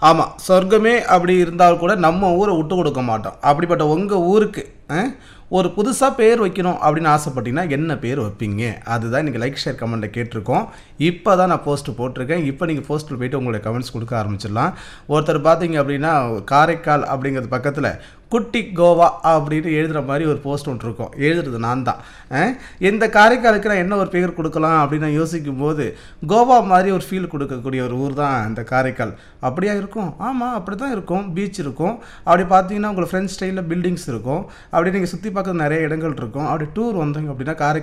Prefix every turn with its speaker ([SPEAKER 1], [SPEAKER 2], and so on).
[SPEAKER 1] ஆமாம் சொர்க்கமே அப்படி இருந்தால் கூட நம்ம ஊரை விட்டு கொடுக்க மாட்டோம் அப்படிப்பட்ட உங்கள் ஊருக்கு அஹ், ஒரு புதுசாக பேர் வைக்கணும் அப்படின்னு ஆசைப்பட்டீங்கன்னா என்ன பேர் வைப்பீங்க அதுதான் இன்றைக்கி லைக் ஷேர் கமெண்ட்டில் கேட்டிருக்கோம் இப்போ தான் நான் போஸ்ட் போட்டிருக்கேன் இப்போ நீங்கள் போஸ்ட்டில் போயிட்டு உங்களுடைய கமெண்ட்ஸ் கொடுக்க ஆரம்பிச்சிடலாம் ஒருத்தர் பார்த்தீங்க அப்படின்னா காரைக்கால் அப்படிங்கிறது பக்கத்தில் குட்டி கோவா அப்படின்னு எழுதுகிற மாதிரி ஒரு போஸ்ட் ஒன்று இருக்கும் எழுதுறது நான் தான் அஹ், இந்த காரைக்காலுக்கு நான் என்ன ஒரு பேர் கொடுக்கலாம் அப்படின்னு நான் யோசிக்கும் போது கோவா மாதிரி ஒரு ஃபீல் கொடுக்கக்கூடிய ஒரு ஊர் தான் இந்த காரைக்கால் அப்படியா இருக்கும் ஆமாம் அப்படி தான் இருக்கும் பீச் இருக்கும் அப்படி பார்த்தீங்கன்னா உங்களுக்கு ஃப்ரெண்ட்ஸ் ஸ்டைலில் பில்டிங்ஸ் இருக்கும் அப்படி நீங்கள் சுற்றி பார்க்க நிறைய இடங்கள் இருக்கும் அப்படி டூர் வந்தீங்க அப்படின்னா காரைக்கால்